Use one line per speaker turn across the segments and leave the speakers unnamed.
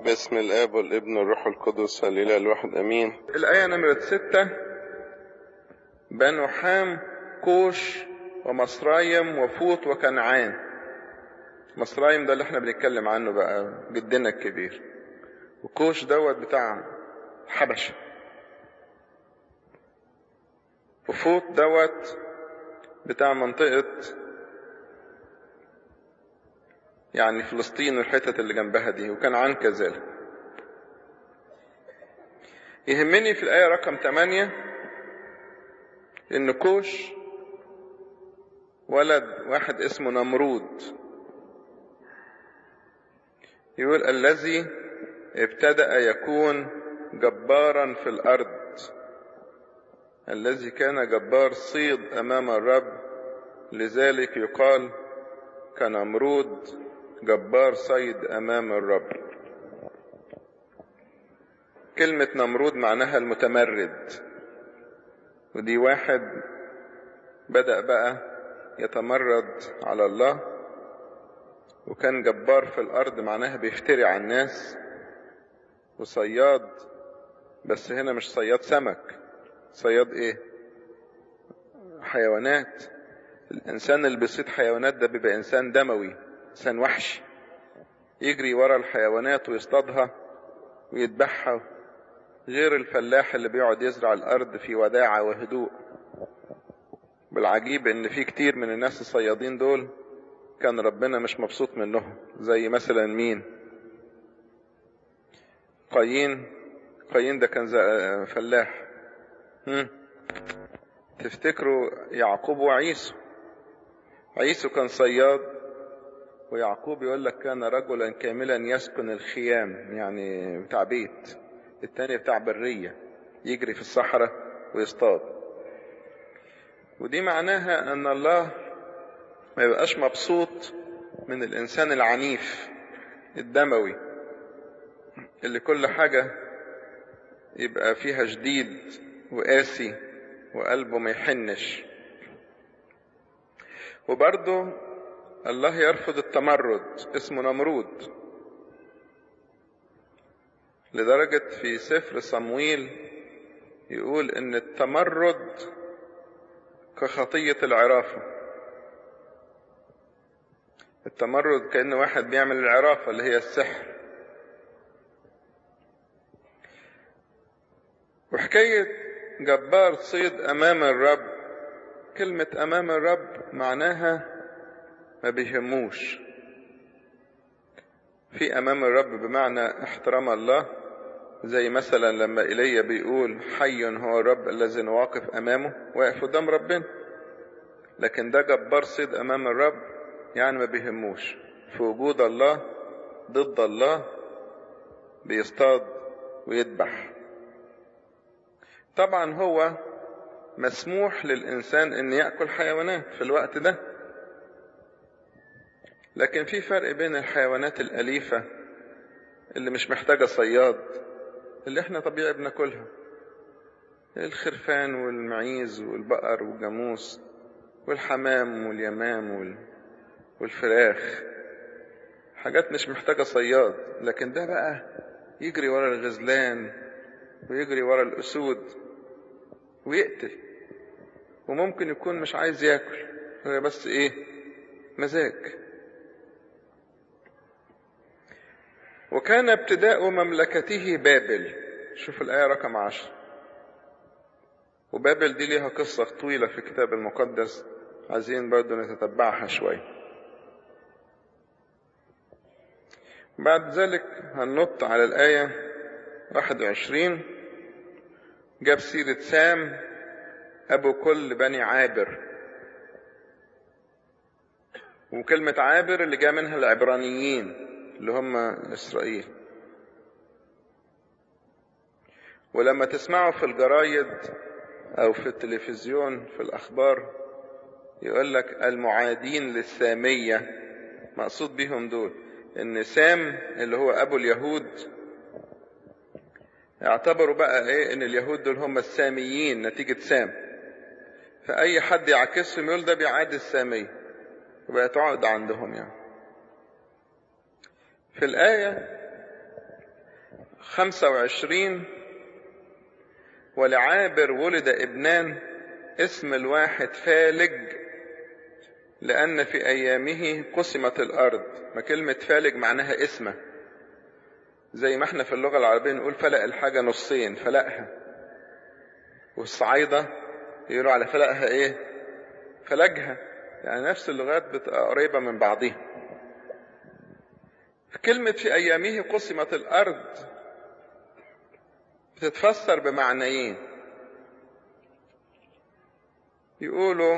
باسم الاب والابن والروح القدس الاله الواحد امين
الآية نمرة ستة بنو حام كوش ومصرايم وفوط وكنعان مصرايم ده اللي احنا بنتكلم عنه بقى جدنا الكبير وكوش دوت بتاع حبشة وفوط دوت بتاع منطقة يعني فلسطين والحتت اللي جنبها دي وكنعان كذلك يهمني في الآية رقم 8 إن كوش ولد واحد اسمه نمرود يقول الذي ابتدأ يكون جبارا في الأرض الذي كان جبار صيد أمام الرب لذلك يقال كنمرود جبار صيد أمام الرب كلمة نمرود معناها المتمرد ودي واحد بدأ بقى يتمرد على الله وكان جبار في الأرض معناها بيفتري على الناس وصياد بس هنا مش صياد سمك صياد ايه حيوانات الإنسان اللي بيصيد حيوانات ده بيبقى إنسان دموي إنسان وحشي يجري ورا الحيوانات ويصطادها ويذبحها غير الفلاح اللي بيقعد يزرع الأرض في وداعة وهدوء بالعجيب إن في كتير من الناس الصيادين دول كان ربنا مش مبسوط منهم زي مثلا مين قايين قايين ده كان فلاح هم. تفتكروا يعقوب وعيسو عيسو كان صياد ويعقوب يقول لك كان رجلا كاملا يسكن الخيام يعني بتاع بيت التاني بتاع برية يجري في الصحراء ويصطاد ودي معناها ان الله ما يبقاش مبسوط من الانسان العنيف الدموي اللي كل حاجة يبقى فيها جديد وقاسي وقلبه ما يحنش وبرضه الله يرفض التمرد اسمه نمرود لدرجة في سفر صمويل يقول ان التمرد كخطية العرافة التمرد كأن واحد بيعمل العرافة اللي هي السحر وحكاية جبار صيد أمام الرب كلمة أمام الرب معناها ما بيهموش في أمام الرب بمعنى احترام الله زي مثلا لما إيليا بيقول حي هو الرب الذي نواقف أمامه واقف قدام ربنا لكن ده جبار صيد أمام الرب يعني ما بيهموش في وجود الله ضد الله بيصطاد ويذبح طبعا هو مسموح للإنسان أن يأكل حيوانات في الوقت ده لكن في فرق بين الحيوانات الأليفة اللي مش محتاجة صياد اللي احنا طبيعي بناكلها الخرفان والمعيز والبقر والجاموس والحمام واليمام والفراخ حاجات مش محتاجة صياد لكن ده بقى يجري ورا الغزلان ويجري ورا الأسود ويقتل وممكن يكون مش عايز ياكل هو بس ايه مزاج وكان ابتداء مملكته بابل شوف الآية رقم عشر وبابل دي ليها قصة طويلة في الكتاب المقدس عايزين برضو نتتبعها شوية بعد ذلك هننط على الآية 21 جاب سيرة سام أبو كل بني عابر وكلمة عابر اللي جاء منها العبرانيين اللي هم إسرائيل ولما تسمعوا في الجرايد أو في التلفزيون في الأخبار يقول لك المعادين للسامية مقصود بيهم دول إن سام اللي هو أبو اليهود اعتبروا بقى إيه إن اليهود دول هم الساميين نتيجة سام فأي حد يعكسهم يقول ده بيعادي السامية وبقت عقد عندهم يعني في الآية خمسة وعشرين ولعابر ولد ابنان اسم الواحد فالج لأن في أيامه قسمت الأرض ما كلمة فالج معناها اسمه زي ما احنا في اللغة العربية نقول فلق الحاجة نصين فلقها والصعايدة يقولوا على فلقها ايه فلجها يعني نفس اللغات بتبقى قريبة من بعضها كلمة في أيامه قسمت الأرض بتتفسر بمعنيين يقولوا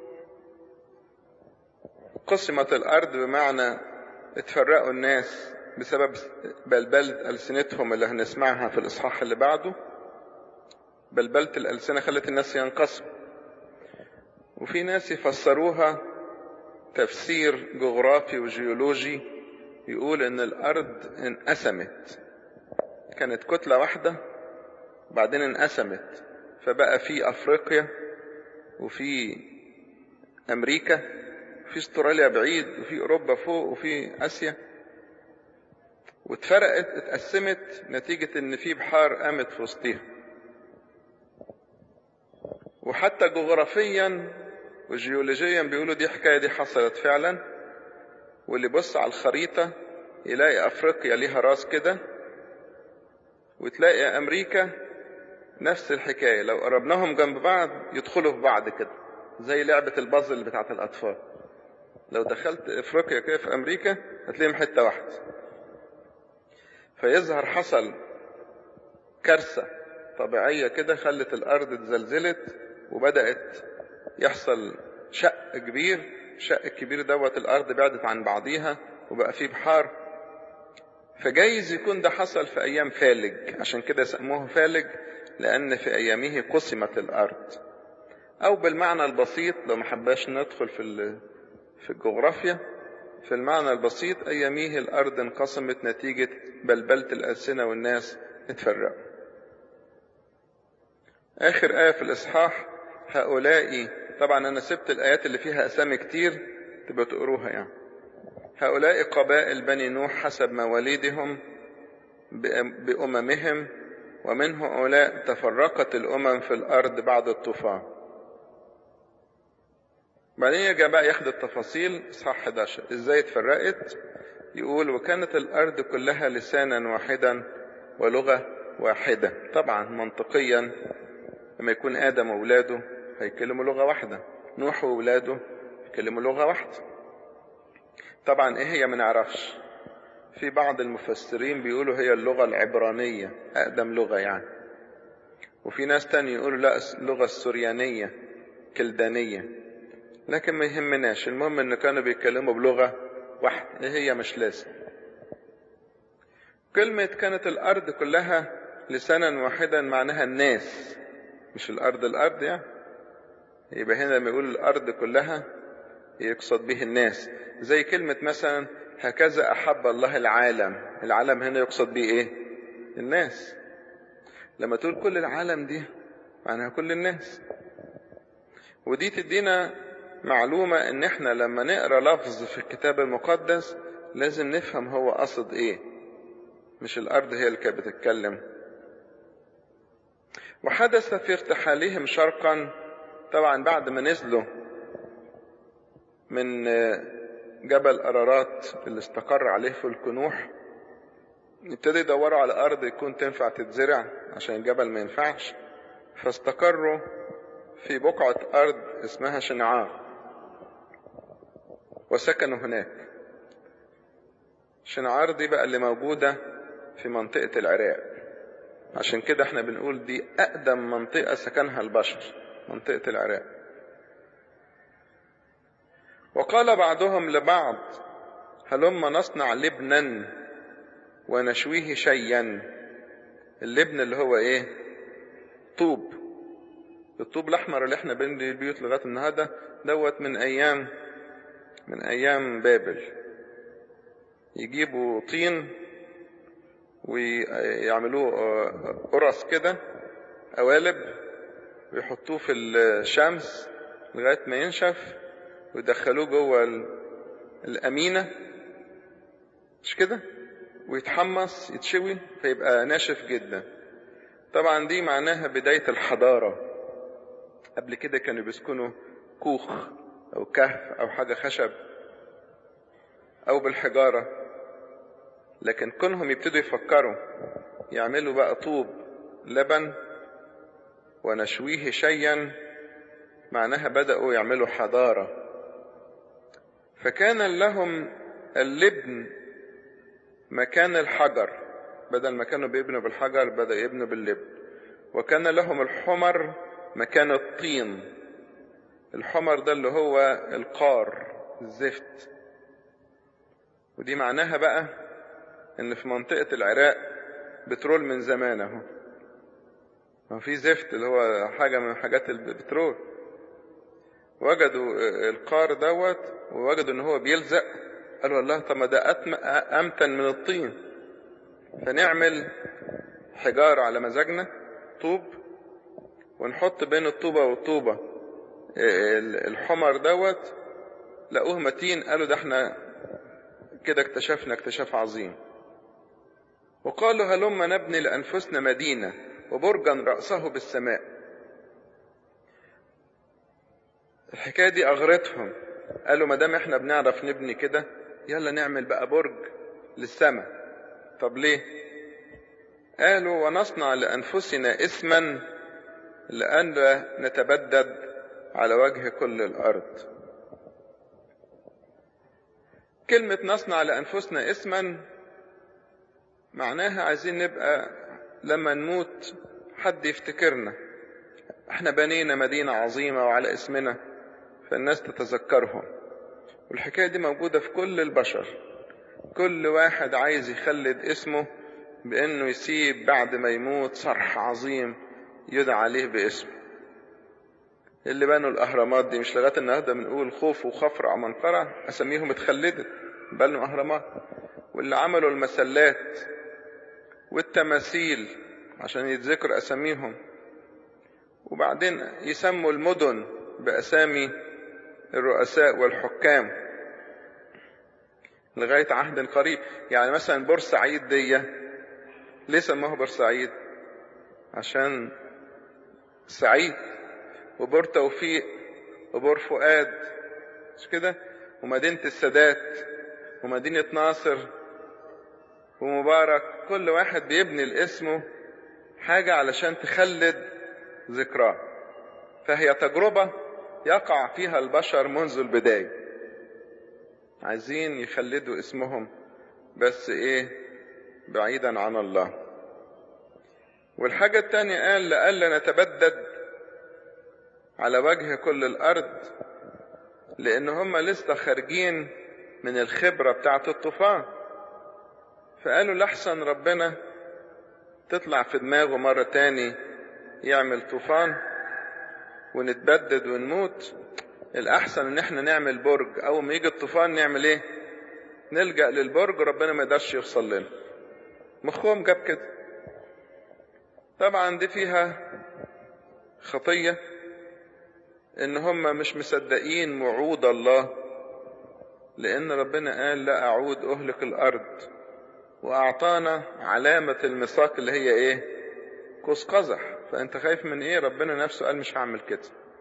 قسمت الأرض بمعنى اتفرقوا الناس بسبب بلبلة ألسنتهم اللي هنسمعها في الإصحاح اللي بعده بلبلة الألسنة خلت الناس ينقسموا وفي ناس يفسروها تفسير جغرافي وجيولوجي يقول ان الارض انقسمت كانت كتلة واحدة وبعدين انقسمت فبقى في افريقيا وفي امريكا وفي استراليا بعيد وفي اوروبا فوق وفي اسيا واتفرقت اتقسمت نتيجة ان في بحار قامت في وسطيها وحتى جغرافيا وجيولوجيا بيقولوا دي حكاية دي حصلت فعلا واللي بص على الخريطة يلاقي أفريقيا ليها راس كده وتلاقي أمريكا نفس الحكاية لو قربناهم جنب بعض يدخلوا في بعض كده زي لعبة البازل بتاعت الأطفال لو دخلت أفريقيا كده في أمريكا هتلاقيهم حتة واحدة فيظهر حصل كارثة طبيعية كده خلت الأرض اتزلزلت وبدأت يحصل شق كبير الشق الكبير دوت الأرض بعدت عن بعضيها وبقى فيه بحار فجايز يكون ده حصل في أيام فالج عشان كده سموه فالج لأن في أيامه قسمت الأرض أو بالمعنى البسيط لو ما حباش ندخل في في الجغرافيا في المعنى البسيط أياميه الأرض انقسمت نتيجة بلبلة الألسنة والناس اتفرقوا آخر آية في الإصحاح هؤلاء طبعا أنا سبت الآيات اللي فيها أسامي كتير تبقى تقروها يعني هؤلاء قبائل بني نوح حسب مواليدهم بأممهم ومن هؤلاء تفرقت الأمم في الأرض بعد الطوفان بعدين يرجع بقى ياخد التفاصيل اصحاح 11 ازاي اتفرقت يقول وكانت الارض كلها لسانا واحدا ولغه واحده طبعا منطقيا لما يكون ادم واولاده هيكلموا لغه واحده نوح واولاده يكلموا لغه واحده طبعا ايه هي ما نعرفش في بعض المفسرين بيقولوا هي اللغه العبرانيه اقدم لغه يعني وفي ناس تاني يقولوا لا اللغه السريانيه كلدانيه لكن ما يهمناش المهم ان كانوا بيتكلموا بلغة واحدة ايه هي مش لازم كلمة كانت الارض كلها لسانا واحدا معناها الناس مش الارض الارض يعني يبقى هنا لما يقول الارض كلها يقصد به الناس زي كلمة مثلا هكذا احب الله العالم العالم هنا يقصد به ايه الناس لما تقول كل العالم دي معناها كل الناس ودي تدينا معلومة ان احنا لما نقرا لفظ في الكتاب المقدس لازم نفهم هو قصد ايه مش الارض هي اللي كانت بتتكلم وحدث في ارتحالهم شرقا طبعا بعد ما نزلوا من جبل أرارات اللي استقر عليه في الكنوح ابتدوا يدوروا على أرض يكون تنفع تتزرع عشان الجبل ما ينفعش فاستقروا في بقعة أرض اسمها شنعار وسكنوا هناك شنعار دي بقى اللي موجودة في منطقة العراق عشان كده احنا بنقول دي أقدم منطقة سكنها البشر منطقة العراق وقال بعضهم لبعض هلما نصنع لبنا ونشويه شيئا اللبن اللي هو ايه طوب الطوب الاحمر اللي احنا بنبني البيوت لغايه النهارده دوت من ايام من ايام بابل يجيبوا طين ويعملوه قرص كده قوالب ويحطوه في الشمس لغايه ما ينشف ويدخلوه جوه الامينه مش كده ويتحمص يتشوي فيبقى ناشف جدا طبعا دي معناها بداية الحضارة قبل كده كانوا بيسكنوا كوخ أو كهف أو حاجة خشب أو بالحجارة لكن كونهم يبتدوا يفكروا يعملوا بقى طوب لبن ونشويه شيا معناها بدأوا يعملوا حضارة فكان لهم اللبن مكان الحجر بدل ما كانوا بيبنوا بالحجر بدأ يبنوا باللبن وكان لهم الحمر مكان الطين الحمر ده اللي هو القار الزفت ودي معناها بقى ان في منطقة العراق بترول من زمان اهو ما في زفت اللي هو حاجة من حاجات البترول وجدوا القار دوت ووجدوا ان هو بيلزق قالوا الله طب ما ده امتن من الطين فنعمل حجارة على مزاجنا طوب ونحط بين الطوبة والطوبة الحمر دوت لقوه متين قالوا ده احنا كده اكتشفنا اكتشاف عظيم وقالوا هلما نبني لأنفسنا مدينة وبرجا رأسه بالسماء الحكاية دي أغرتهم قالوا ما دام احنا بنعرف نبني كده يلا نعمل بقى برج للسماء طب ليه قالوا ونصنع لأنفسنا اسما لأن نتبدد على وجه كل الأرض كلمة نصنع لأنفسنا اسما معناها عايزين نبقى لما نموت حد يفتكرنا احنا بنينا مدينة عظيمة وعلى اسمنا فالناس تتذكرهم والحكاية دي موجودة في كل البشر كل واحد عايز يخلد اسمه بانه يسيب بعد ما يموت صرح عظيم يدعى عليه باسمه اللي بنوا الاهرامات دي مش لغايه النهارده بنقول خوف وخفرع ومنقرع اساميهم اتخلدت بنوا اهرامات واللي عملوا المسلات والتماثيل عشان يتذكر اساميهم وبعدين يسموا المدن باسامي الرؤساء والحكام لغاية عهد قريب يعني مثلا بورسعيد دي ليه سموها بورسعيد عشان سعيد وبور توفيق وبور فؤاد مش كده ومدينة السادات ومدينة ناصر ومبارك كل واحد بيبني لاسمه حاجة علشان تخلد ذكراه فهي تجربة يقع فيها البشر منذ البداية عايزين يخلدوا اسمهم بس ايه بعيدا عن الله والحاجة التانية قال لألا نتبدد على وجه كل الأرض لأن هم لسه خارجين من الخبرة بتاعة الطوفان فقالوا لحسن ربنا تطلع في دماغه مرة تاني يعمل طوفان ونتبدد ونموت الأحسن إن احنا نعمل برج أول ما يجي الطوفان نعمل إيه؟ نلجأ للبرج ربنا ما يقدرش يوصل لنا. مخهم جاب كده. طبعا دي فيها خطية إن هم مش مصدقين وعود الله لأن ربنا قال لا أعود أهلك الأرض وأعطانا علامة الميثاق اللي هي إيه؟ قوس قزح فأنت خايف من إيه؟ ربنا نفسه قال مش هعمل كده.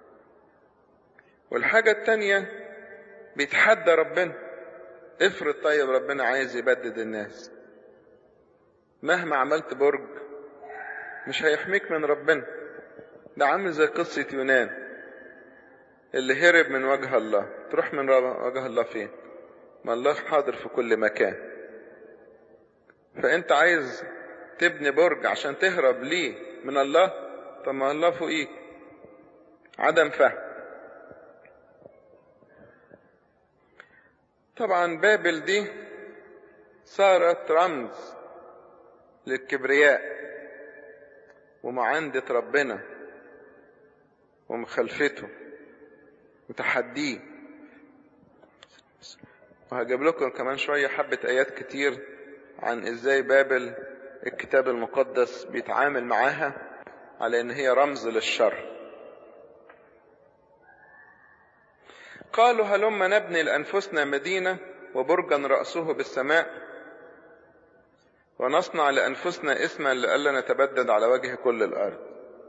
والحاجة التانية بيتحدى ربنا افرض طيب ربنا عايز يبدد الناس مهما عملت برج مش هيحميك من ربنا ده عامل زي قصة يونان اللي هرب من وجه الله تروح من وجه الله فين ما الله حاضر في كل مكان فانت عايز تبني برج عشان تهرب ليه من الله طب ما الله فوقيك عدم فهم طبعا بابل دي صارت رمز للكبرياء ومعاندة ربنا ومخالفته وتحديه وهجيب لكم كمان شوية حبة آيات كتير عن إزاي بابل الكتاب المقدس بيتعامل معاها على إن هي رمز للشر قالوا هلم نبني لأنفسنا مدينة وبرجا رأسه بالسماء ونصنع لأنفسنا اسما لئلا نتبدد على وجه كل الأرض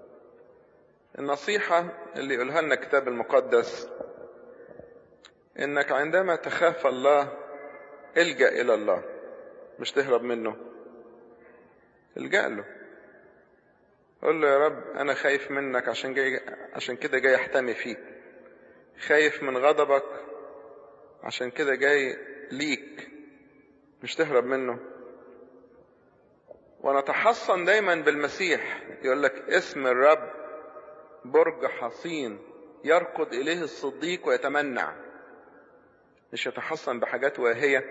النصيحة اللي يقولها لنا الكتاب المقدس إنك عندما تخاف الله الجأ إلى الله مش تهرب منه الجأ له قول له يا رب أنا خايف منك عشان جاي عشان كده جاي أحتمي فيك خايف من غضبك عشان كده جاي ليك مش تهرب منه ونتحصن دايما بالمسيح يقول لك اسم الرب برج حصين يركض إليه الصديق ويتمنع مش يتحصن بحاجات واهية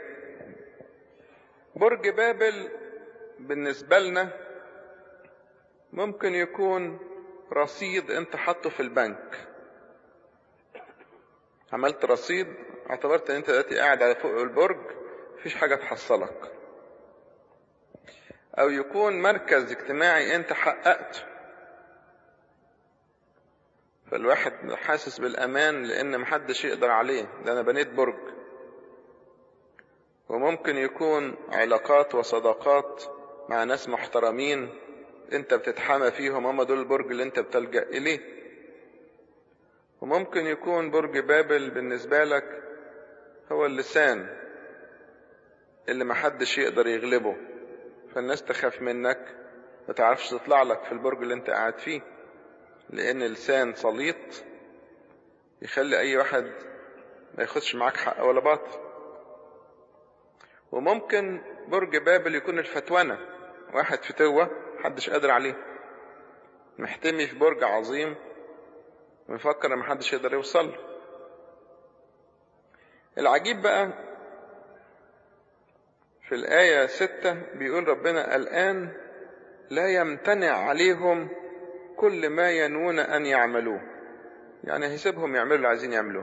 برج بابل بالنسبة لنا ممكن يكون رصيد انت حاطه في البنك عملت رصيد اعتبرت ان انت دلوقتي قاعد على فوق البرج مفيش حاجة تحصلك او يكون مركز اجتماعي انت حققته فالواحد حاسس بالامان لان محدش يقدر عليه ده انا بنيت برج وممكن يكون علاقات وصداقات مع ناس محترمين انت بتتحامى فيهم هم دول البرج اللي انت بتلجأ اليه وممكن يكون برج بابل بالنسبة لك هو اللسان اللي محدش يقدر يغلبه فالناس تخاف منك ما تعرفش تطلع لك في البرج اللي انت قاعد فيه لان لسان سليط يخلي اي واحد ما ياخدش معاك حق ولا باطل وممكن برج بابل يكون الفتونة واحد فتوة محدش قادر عليه محتمي في برج عظيم ويفكر ان محدش يقدر يوصل له العجيب بقى في الآية ستة بيقول ربنا الآن لا يمتنع عليهم كل ما ينوون أن يعملوه يعني هيسيبهم يعملوا اللي عايزين يعملوه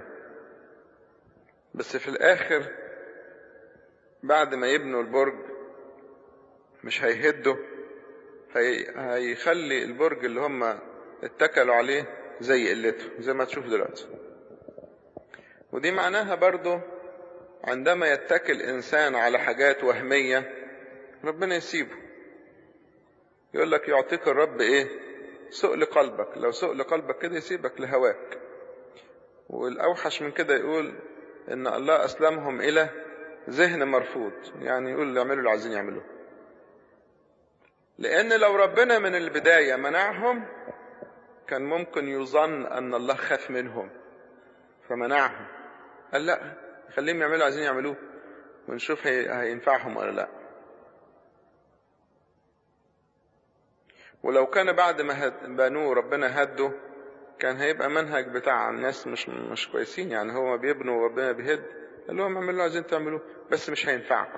بس في الآخر بعد ما يبنوا البرج مش هيهدوا هي... هيخلي البرج اللي هم اتكلوا عليه زي قلته زي ما تشوف دلوقتي ودي معناها برضو عندما يتكل إنسان على حاجات وهمية ربنا يسيبه يقول لك يعطيك الرب إيه سؤل قلبك لو سؤل قلبك كده يسيبك لهواك والأوحش من كده يقول إن الله أسلمهم إلى ذهن مرفوض يعني يقول اللي يعملوا اللي عايزين يعملوه لأن لو ربنا من البداية منعهم كان ممكن يظن أن الله خاف منهم فمنعهم قال لا خليهم يعملوا عايزين يعملوه ونشوف هي... هينفعهم ولا لا ولو كان بعد ما هد... بنوه ربنا هده كان هيبقى منهج بتاع الناس مش مش كويسين يعني هو بيبنوا وربنا بيهد قال لهم اعملوا اللي عايزين تعملوه بس مش هينفعكم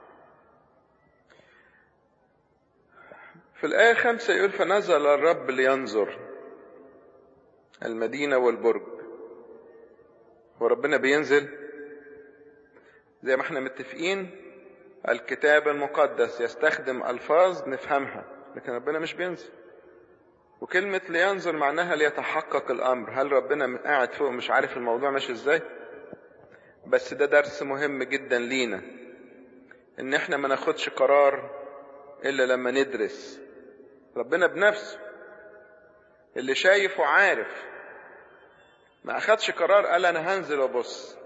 في الآية خمسة يقول فنزل الرب لينظر المدينة والبرج وربنا بينزل زي ما احنا متفقين الكتاب المقدس يستخدم ألفاظ نفهمها لكن ربنا مش بينزل وكلمة لينظر معناها ليتحقق الأمر هل ربنا قاعد فوق مش عارف الموضوع ماشي ازاي بس ده درس مهم جدا لينا ان احنا ما ناخدش قرار الا لما ندرس ربنا بنفسه اللي شايف وعارف ما اخدش قرار قال انا هنزل وابص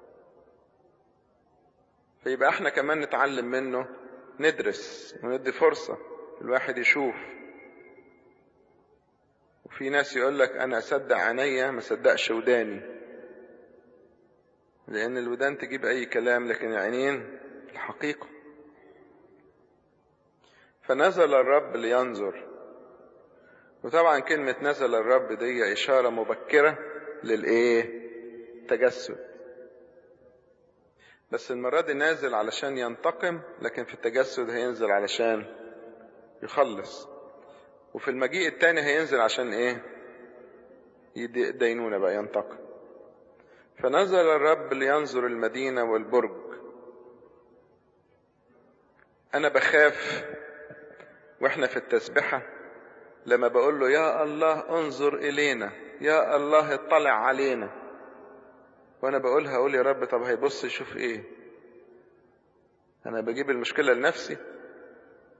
فيبقى احنا كمان نتعلم منه ندرس وندي فرصة الواحد يشوف وفي ناس يقول لك انا اصدق عينيا ما صدقش وداني لان الودان تجيب اي كلام لكن العينين الحقيقة فنزل الرب لينظر وطبعا كلمة نزل الرب دي إشارة مبكرة للإيه؟ تجسد بس المرة دي نازل علشان ينتقم لكن في التجسد هينزل علشان يخلص وفي المجيء التاني هينزل عشان إيه؟ يدينونا بقى ينتقم فنزل الرب لينظر المدينة والبرج أنا بخاف وإحنا في التسبحة لما بقول له يا الله انظر إلينا يا الله اطلع علينا وأنا بقولها أقول يا رب طب هيبص يشوف إيه أنا بجيب المشكلة لنفسي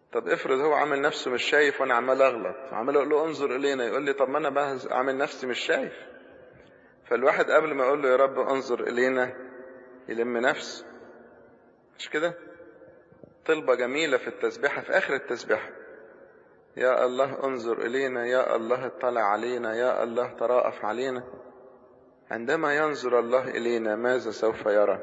طب افرض هو عامل نفسه مش شايف وانا عمال اغلط عمال اقول له انظر الينا يقول لي طب ما انا بقى عامل نفسي مش شايف فالواحد قبل ما يقول له يا رب انظر الينا يلم نفسه مش كده طلبة جميلة في التسبيحة في آخر التسبيحة يا الله انظر إلينا يا الله اطلع علينا يا الله تراءف علينا عندما ينظر الله إلينا ماذا سوف يرى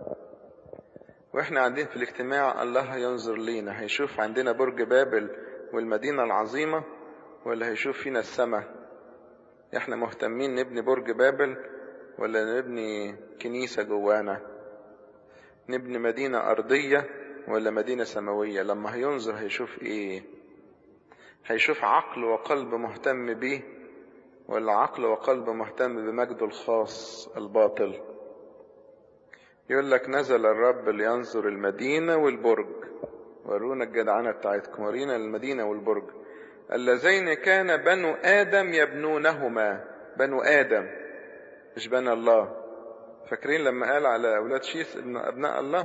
واحنا قاعدين في الاجتماع الله ينظر لينا هيشوف عندنا برج بابل والمدينة العظيمة ولا هيشوف فينا السماء احنا مهتمين نبني برج بابل ولا نبني كنيسة جوانا نبني مدينة أرضية ولا مدينة سماوية لما هينظر هيشوف ايه هيشوف عقل وقلب مهتم بيه ولا عقل وقلب مهتم بمجده الخاص الباطل يقول لك نزل الرب لينظر المدينة والبرج ورونا الجدعنة بتاعتكم ورينا المدينة والبرج اللذين كان بنو آدم يبنونهما بنو آدم مش بنى الله فاكرين لما قال على أولاد شيث ابن أبناء الله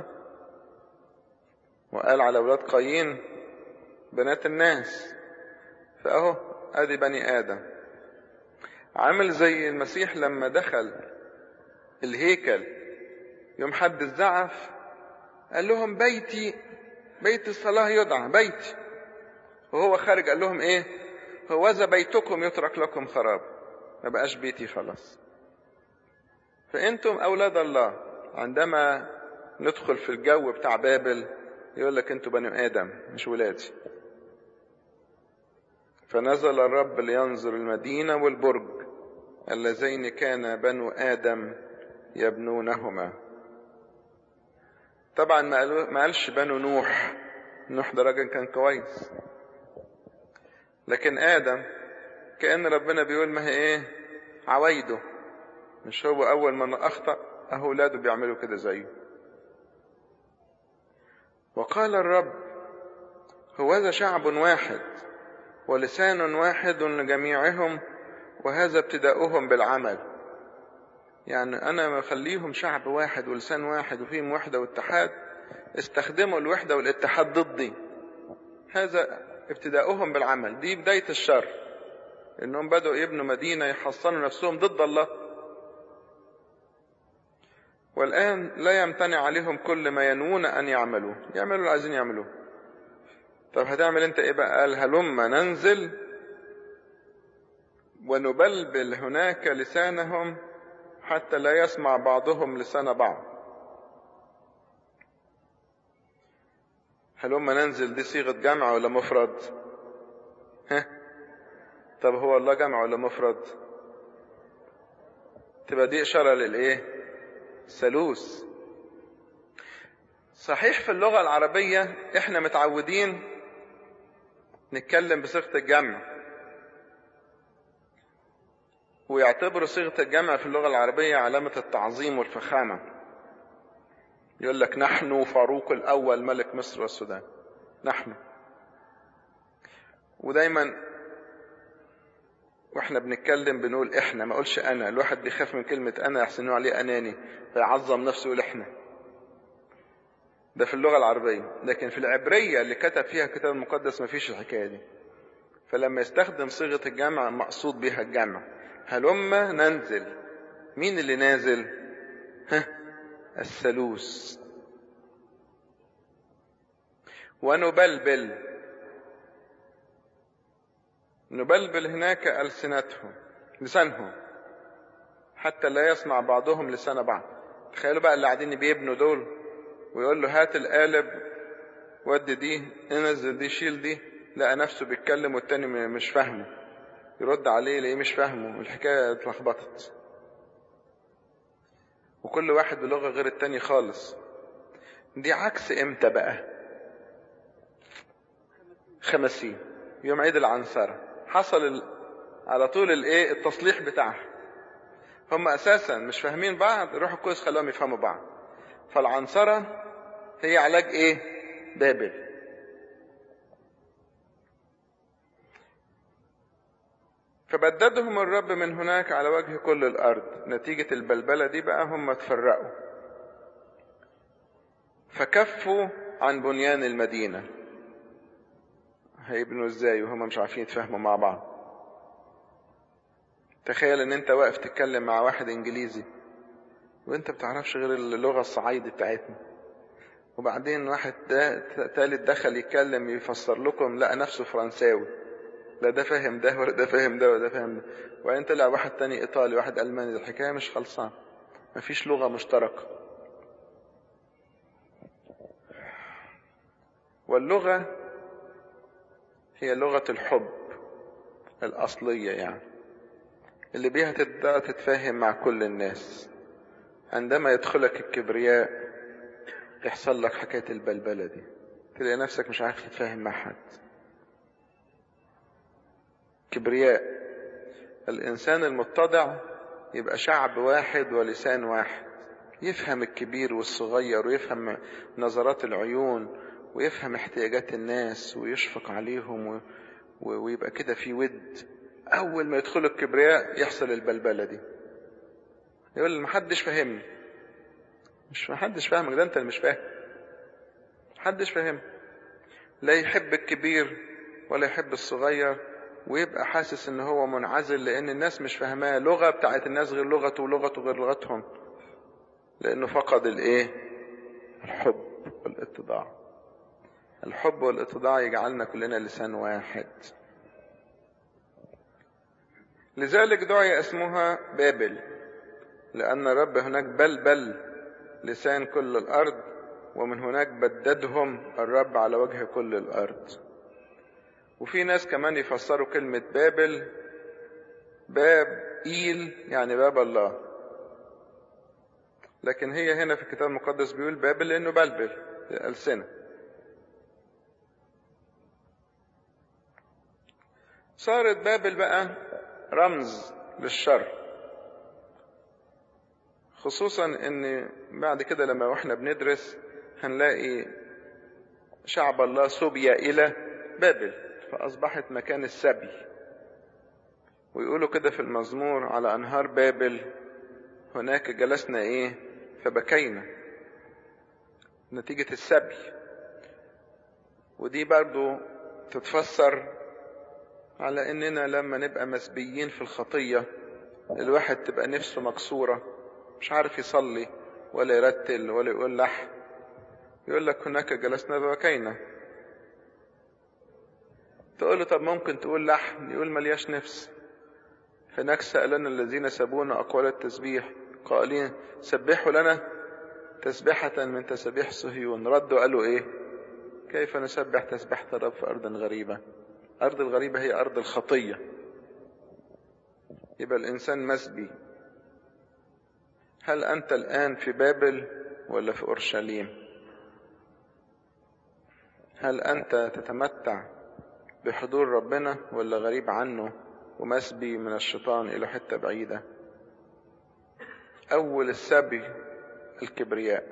وقال على أولاد قايين بنات الناس فأهو أدي بني آدم عامل زي المسيح لما دخل الهيكل يوم حد الزعف قال لهم بيتي بيت الصلاة يدعى بيتي وهو خارج قال لهم ايه هوذا بيتكم يترك لكم خراب ما بقاش بيتي خلاص فانتم اولاد الله عندما ندخل في الجو بتاع بابل يقول لك انتوا بني ادم مش ولادي فنزل الرب لينظر المدينه والبرج اللذين كان بنو ادم يبنونهما طبعا ما قالش بنو نوح نوح ده راجل كان كويس لكن ادم كان ربنا بيقول ما هي ايه عوايده مش هو اول من اخطا اهو اولاده بيعملوا كده زيه وقال الرب هوذا شعب واحد ولسان واحد لجميعهم وهذا ابتداؤهم بالعمل يعني انا مخليهم شعب واحد ولسان واحد وفيهم وحده واتحاد استخدموا الوحده والاتحاد ضدي هذا ابتداؤهم بالعمل دي بدايه الشر انهم بدأوا يبنوا مدينه يحصنوا نفسهم ضد الله والآن لا يمتنع عليهم كل ما ينوون أن يعملوه يعملوا اللي عايزين يعملوه طب هتعمل انت ايه بقى قال هلم ننزل ونبلبل هناك لسانهم حتى لا يسمع بعضهم لسان بعض هلم ننزل دي صيغة جمع ولا مفرد ها طب هو الله جمع ولا مفرد تبقى دي إشارة للإيه ثالوث صحيح في اللغة العربية احنا متعودين نتكلم بصيغة الجمع ويعتبروا صيغة الجمع في اللغة العربية علامة التعظيم والفخامة يقول لك نحن فاروق الأول ملك مصر والسودان نحن ودايما واحنا بنتكلم بنقول احنا ما اقولش انا الواحد بيخاف من كلمة انا يحسنوا عليه اناني فيعظم نفسه يقول احنا ده في اللغة العربية لكن في العبرية اللي كتب فيها الكتاب المقدس ما فيش الحكاية دي فلما يستخدم صيغة الجمع مقصود بها الجمع هلم ننزل مين اللي نازل ها الثالوث ونبلبل نبلبل هناك ألسنتهم لسانهم حتى لا يسمع بعضهم لسان بعض تخيلوا بقى اللي قاعدين بيبنوا دول ويقول له هات القالب ودي دي انزل دي شيل دي لقى نفسه بيتكلم والتاني مش فاهمه يرد عليه ليه مش فاهمه والحكاية اتلخبطت وكل واحد بلغة غير التاني خالص دي عكس امتى بقى خمسين يوم عيد العنصرة حصل ال... على طول الايه التصليح بتاعها هم اساسا مش فاهمين بعض روح القدس خلاهم يفهموا بعض فالعنصرة هي علاج ايه بابل فبددهم الرب من هناك على وجه كل الارض نتيجة البلبلة دي بقى هم اتفرقوا فكفوا عن بنيان المدينة هيبنوا ازاي وهم مش عارفين يتفاهموا مع بعض تخيل ان انت واقف تتكلم مع واحد انجليزي وانت بتعرفش غير اللغة الصعيدي بتاعتنا وبعدين واحد ده تالت دخل يتكلم يفسر لكم لقى نفسه فرنساوي لا ده فاهم ده ولا ده فاهم ده ولا ده فاهم ده وبعدين طلع واحد تاني ايطالي واحد الماني الحكاية مش خلصان مفيش لغة مشتركة واللغة هي لغة الحب الأصلية يعني اللي بيها تبدأ تتفاهم مع كل الناس عندما يدخلك الكبرياء يحصل لك حكاية البلبلة دي تلاقي نفسك مش عارف تتفاهم مع حد كبرياء الإنسان المتضع يبقى شعب واحد ولسان واحد يفهم الكبير والصغير ويفهم نظرات العيون ويفهم احتياجات الناس ويشفق عليهم و... و... ويبقى كده في ود أول ما يدخلوا الكبرياء يحصل البلبلة دي يقول محدش فاهمني مش محدش فاهمك ده انت اللي مش فاهم محدش فاهم لا يحب الكبير ولا يحب الصغير ويبقى حاسس ان هو منعزل لان الناس مش فاهماه لغة بتاعت الناس غير لغته ولغته غير لغتهم لانه فقد الايه الحب والاتضاع الحب والاتضاع يجعلنا كلنا لسان واحد لذلك دعي اسمها بابل لأن الرب هناك بلبل لسان كل الأرض ومن هناك بددهم الرب على وجه كل الأرض وفي ناس كمان يفسروا كلمة بابل باب إيل يعني باب الله لكن هي هنا في الكتاب المقدس بيقول بابل لأنه بلبل الألسنة صارت بابل بقى رمز للشر خصوصا ان بعد كده لما واحنا بندرس هنلاقي شعب الله سبي الى بابل فاصبحت مكان السبي ويقولوا كده في المزمور على انهار بابل هناك جلسنا ايه فبكينا نتيجة السبي ودي برضو تتفسر على اننا لما نبقى مسبيين في الخطية الواحد تبقى نفسه مكسورة مش عارف يصلي ولا يرتل ولا يقول لح يقول لك هناك جلسنا فبكينا تقول له طب ممكن تقول لحن يقول ملياش نفس هناك سألنا الذين سبونا أقوال التسبيح قائلين سبحوا لنا تسبحة من تسبيح صهيون ردوا قالوا ايه كيف نسبح تسبحة الرب في أرض غريبة أرض الغريبة هي أرض الخطية يبقى الإنسان مسبي هل أنت الآن في بابل ولا في أورشليم هل أنت تتمتع بحضور ربنا ولا غريب عنه ومسبي من الشيطان إلى حتة بعيدة أول السبي الكبرياء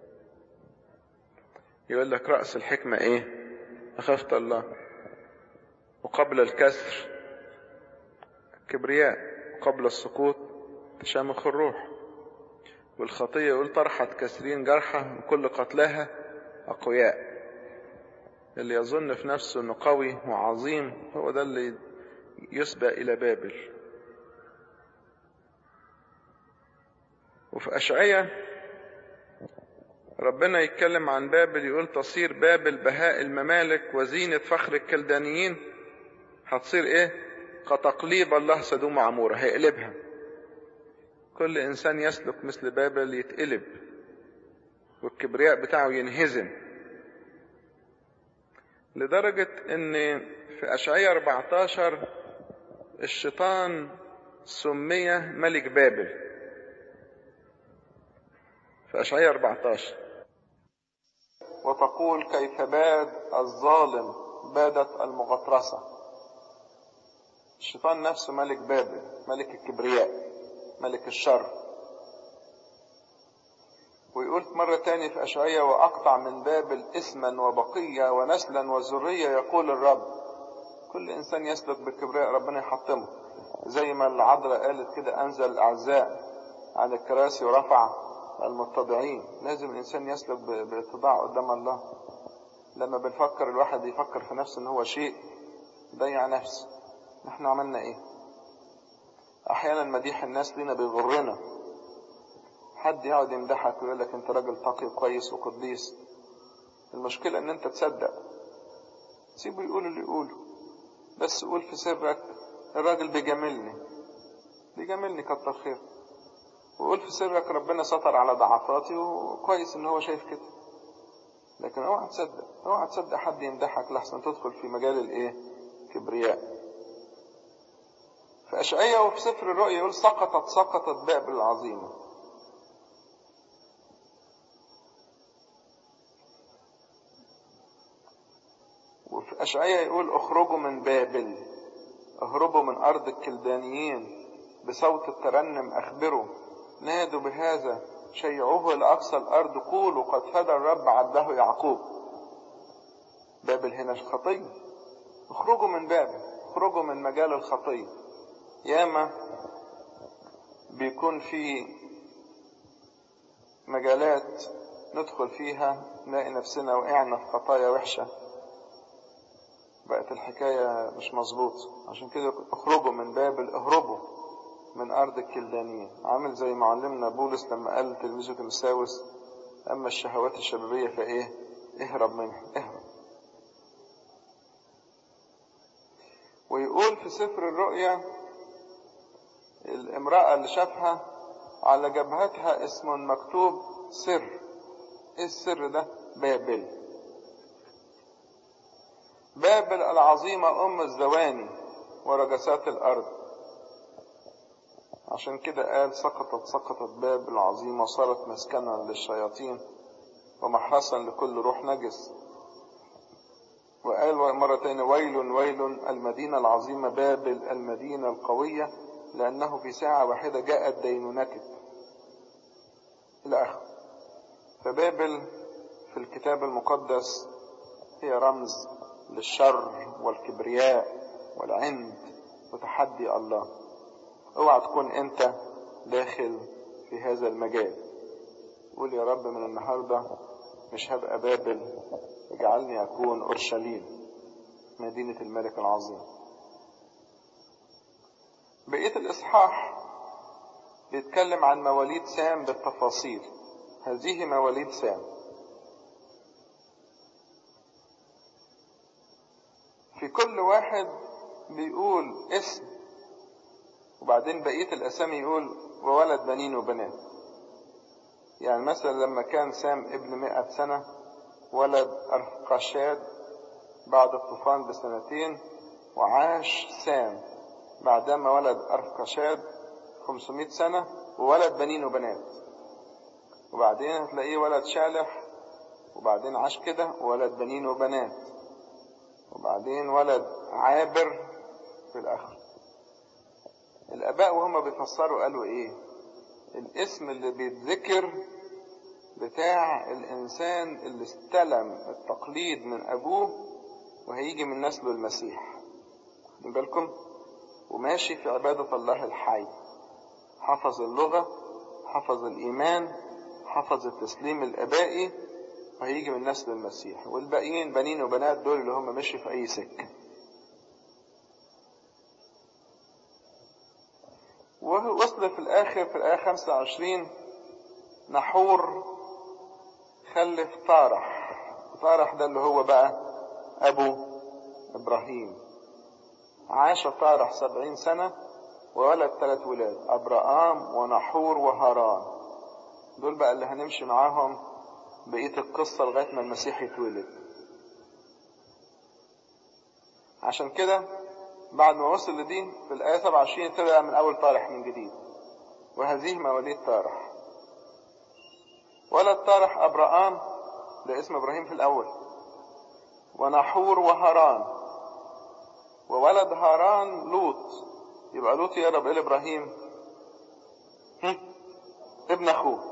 يقول لك رأس الحكمة إيه أخافت الله وقبل الكسر كبرياء وقبل السقوط تشامخ الروح والخطية يقول طرحت كسرين جرحة وكل قتلاها أقوياء اللي يظن في نفسه أنه قوي وعظيم هو ده اللي يسبى إلى بابل وفي أشعية ربنا يتكلم عن بابل يقول تصير بابل بهاء الممالك وزينة فخر الكلدانيين هتصير ايه كتقليب الله سدوم عمورة هيقلبها كل انسان يسلك مثل بابل يتقلب والكبرياء بتاعه ينهزم لدرجة ان في اشعية 14 الشيطان سمي ملك بابل في اشعية 14 وتقول كيف باد الظالم بادت المغطرسة الشيطان نفسه ملك بابل ملك الكبرياء ملك الشر ويقول مرة تاني في أشعية وأقطع من بابل اسما وبقية ونسلا وذرية يقول الرب كل إنسان يسلك بالكبرياء ربنا يحطمه زي ما العذراء قالت كده أنزل الأعزاء عن الكراسي ورفع المتضعين لازم الإنسان يسلك باتضاع قدام الله لما بنفكر الواحد يفكر في نفسه ان هو شيء ضيع نفسه احنا عملنا ايه احيانا مديح الناس لينا بيغرنا حد يقعد يمدحك ويقول لك انت راجل تقي كويس وقديس المشكلة ان انت تصدق سيبه يقول اللي يقوله بس قول في سرك الراجل بيجاملني بيجاملني كتر خير وقول في سرك ربنا ستر على ضعفاتي وكويس ان هو شايف كده لكن اوعى تصدق اوعى تصدق حد يمدحك لحسن تدخل في مجال الايه كبرياء في اشعياء وفي سفر الرؤيا يقول سقطت سقطت بابل العظيمه وفي اشعياء يقول اخرجوا من بابل اهربوا من ارض الكلدانيين بصوت الترنم اخبروا نادوا بهذا شيعوه لأقصى الأرض قولوا قد فدى الرب عبده يعقوب بابل هنا خطية اخرجوا من بابل اخرجوا من مجال الخطية ياما بيكون في مجالات ندخل فيها نلاقي نفسنا وقعنا في خطايا وحشة بقت الحكاية مش مظبوط عشان كده اخرجوا من بابل اهربوا من أرض الكلدانيين عامل زي معلمنا بولس لما قال لتلميذه تمساوس أما الشهوات الشبابية فإيه اهرب منها اهرب ويقول في سفر الرؤيا الامرأة اللي شافها على جبهتها اسم مكتوب سر ايه السر ده بابل بابل العظيمة أم الزواني ورجسات الأرض عشان كده قال سقطت سقطت باب العظيمة وصارت مسكنا للشياطين ومحرسا لكل روح نجس وقال مرة تانية ويل ويل المدينة العظيمة بابل المدينة القوية لأنه في ساعة واحدة جاءت دينونتك إلى آخر فبابل في الكتاب المقدس هي رمز للشر والكبرياء والعند وتحدي الله اوعى تكون انت داخل في هذا المجال قول يا رب من النهاردة مش هبقى بابل اجعلني اكون اورشليم مدينة الملك العظيم بقية الاصحاح بيتكلم عن مواليد سام بالتفاصيل هذه مواليد سام في كل واحد بيقول اسم وبعدين بقية الأسامي يقول وولد بنين وبنات يعني مثلا لما كان سام ابن مئة سنة ولد أرقشاد بعد الطوفان بسنتين وعاش سام بعدما ولد أرقشاد 500 سنة وولد بنين وبنات وبعدين هتلاقيه ولد شالح وبعدين عاش كده وولد بنين وبنات وبعدين ولد عابر في الآخر الآباء وهم بيفسروا قالوا إيه الاسم اللي بيتذكر بتاع الإنسان اللي استلم التقليد من أبوه وهيجي من نسله المسيح خدين بالكم وماشي في عبادة الله الحي حفظ اللغة حفظ الإيمان حفظ التسليم الآبائي وهيجي من نسل المسيح والباقيين بنين وبنات دول اللي هم مشي في أي سكة ووصل في الآخر في الآية 25 نحور خلف طارح طارح ده اللي هو بقى أبو إبراهيم عاش طارح سبعين سنة وولد ثلاث ولاد أبرام ونحور وهاران دول بقى اللي هنمشي معاهم بقية القصة لغاية ما المسيح يتولد عشان كده بعد ما وصل لدي في الآية 27 تبدأ من أول طارح من جديد وهذه مواليد طارح ولد طارح أبرام ده اسم إبراهيم في الأول ونحور وهاران وولد هاران لوط يبقى لوط يقرب إلى إبراهيم ابن أخوه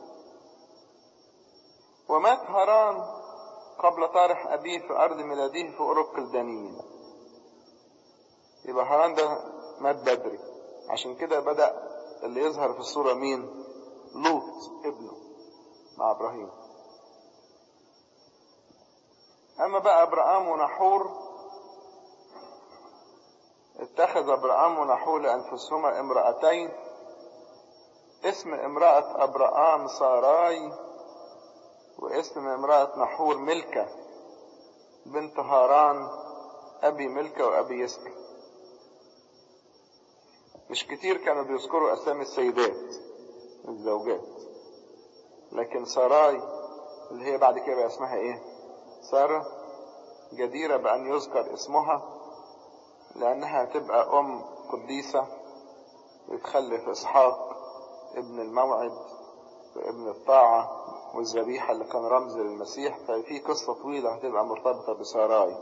ومات هاران قبل طارح أبيه في أرض ميلاده في أوروبا الدانيين يبقى هاران ده مات بدري عشان كده بدأ اللي يظهر في الصورة مين لوط ابنه مع إبراهيم أما بقى أبرام ونحور اتخذ أبرام ونحور لأنفسهما امرأتين اسم امرأة أبرام ساراي واسم امرأة نحور ملكة بنت هاران أبي ملكة وأبي يسكا مش كتير كانوا بيذكروا أسامي السيدات الزوجات لكن ساراي اللي هي بعد كده بقى اسمها ايه سارة جديرة بأن يذكر اسمها لأنها تبقى أم قديسة وتخلف إسحاق ابن الموعد وابن الطاعة والذبيحة اللي كان رمز للمسيح ففي قصة طويلة هتبقى مرتبطة بساراي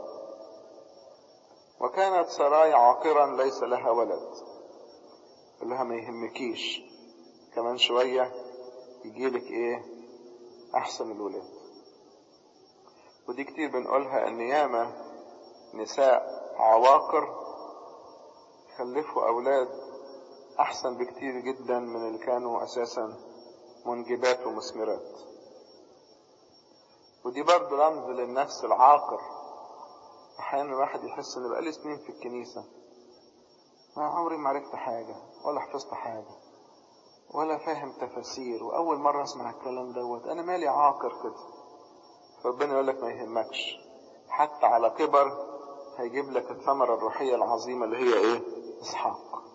وكانت ساراي عاقرا ليس لها ولد قال لها ما يهمكيش كمان شوية يجيلك ايه احسن الولاد ودي كتير بنقولها ان ياما نساء عواقر خلفوا اولاد احسن بكتير جدا من اللي كانوا اساسا منجبات ومثمرات ودي برضه رمز للنفس العاقر احيانا الواحد يحس ان بقالي سنين في الكنيسه ما عمري ما عرفت حاجه ولا حفظت حاجه ولا فاهم تفاسير واول مره اسمع الكلام دوت انا مالي عاقر كده ربنا يقول لك ما يهمكش حتى على كبر هيجيب لك الثمرة الروحية العظيمة اللي هي ايه اسحاق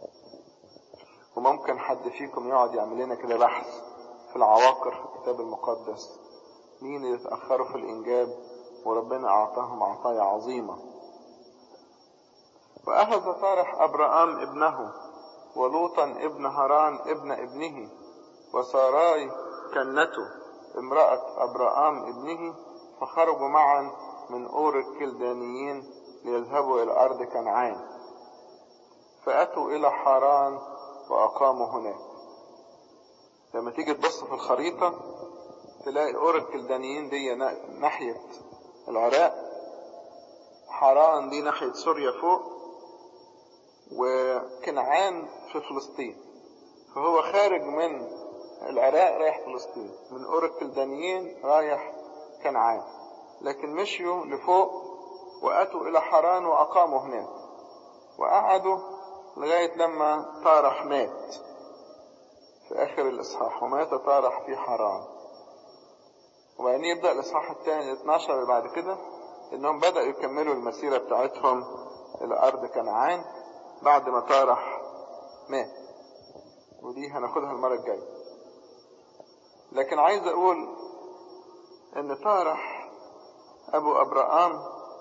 وممكن حد فيكم يقعد يعمل لنا كده بحث في العواقر في الكتاب المقدس مين اللي اتأخروا في الإنجاب وربنا أعطاهم عطايا عظيمة وأخذ طارح أبرام ابنه ولوطا ابن هران ابن ابنه وساراي كنته امرأة أبرام ابنه فخرجوا معا من أور الكلدانيين ليذهبوا إلى أرض كنعان فأتوا إلى حران وأقاموا هناك لما تيجي تبص في الخريطة تلاقي أور الكلدانيين دي ناحية العراق حران دي ناحية سوريا فوق وكنعان في فلسطين فهو خارج من العراق رايح فلسطين من أور الكلدانيين رايح كنعان لكن مشيوا لفوق وأتوا إلى حران وأقاموا هناك وقعدوا لغاية لما طارح مات في آخر الإصحاح ومات طارح في حران وبعدين يبدأ الإصحاح الثاني 12 اللي بعد كده إنهم بدأوا يكملوا المسيرة بتاعتهم إلى أرض كنعان بعد ما طارح مات ودي هناخدها المرة الجاية لكن عايز أقول إن طارح أبو أبرام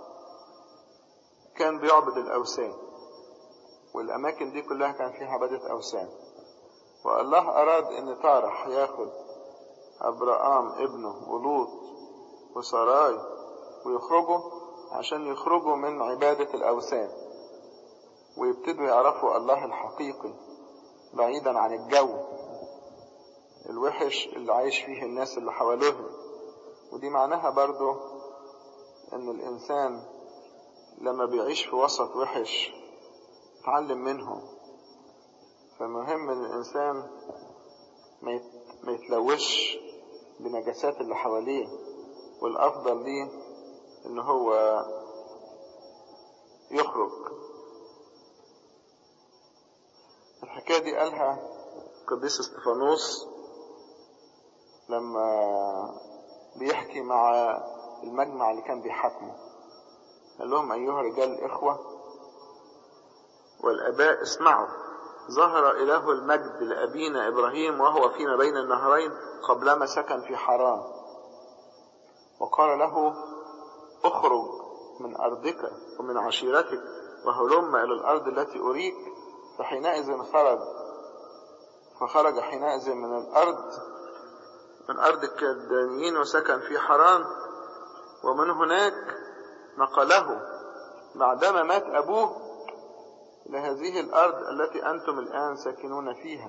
كان بيعبد الأوثان والأماكن دي كلها كان فيها عبادة أوثان والله أراد إن طارح ياخد أبرام ابنه ولوط وسراي ويخرجوا عشان يخرجوا من عبادة الأوثان ويبتدوا يعرفوا الله الحقيقي بعيدا عن الجو الوحش اللي عايش فيه الناس اللي حواليهم ودي معناها برضو ان الانسان لما بيعيش في وسط وحش يتعلم منهم فالمهم ان الانسان ما يتلوش بنجاسات اللي حواليه والافضل ليه ان هو يخرج الحكاية دي قالها قديس استفانوس لما بيحكي مع المجمع اللي كان بيحاكمه قال لهم أيها رجال الإخوة والآباء اسمعوا ظهر إله المجد لأبينا إبراهيم وهو فيما بين النهرين قبلما سكن في حران وقال له اخرج من أرضك ومن عشيرتك وهلم إلى الأرض التي أريك فحينئذ خرج فخرج حينئذ من الأرض من أرض الكلدانيين وسكن في حران ومن هناك نقله بعدما مات أبوه لهذه الأرض التي أنتم الآن ساكنون فيها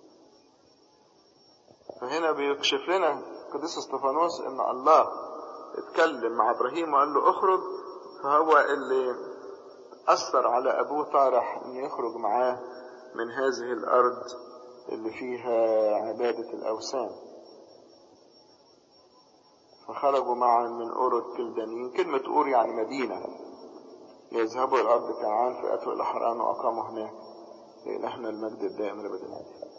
فهنا بيكشف لنا قديس استفانوس ان الله اتكلم مع ابراهيم وقال له اخرج فهو اللي اثر على ابوه طارح ان يخرج معاه من هذه الارض اللي فيها عبادة الاوثان فخرجوا معا من أور الكلدانيين كلمة أور يعني مدينة يذهبوا إلى أرض كنعان فأتوا إلى حران وأقاموا هناك لإلهنا المجد الدائم لبدنا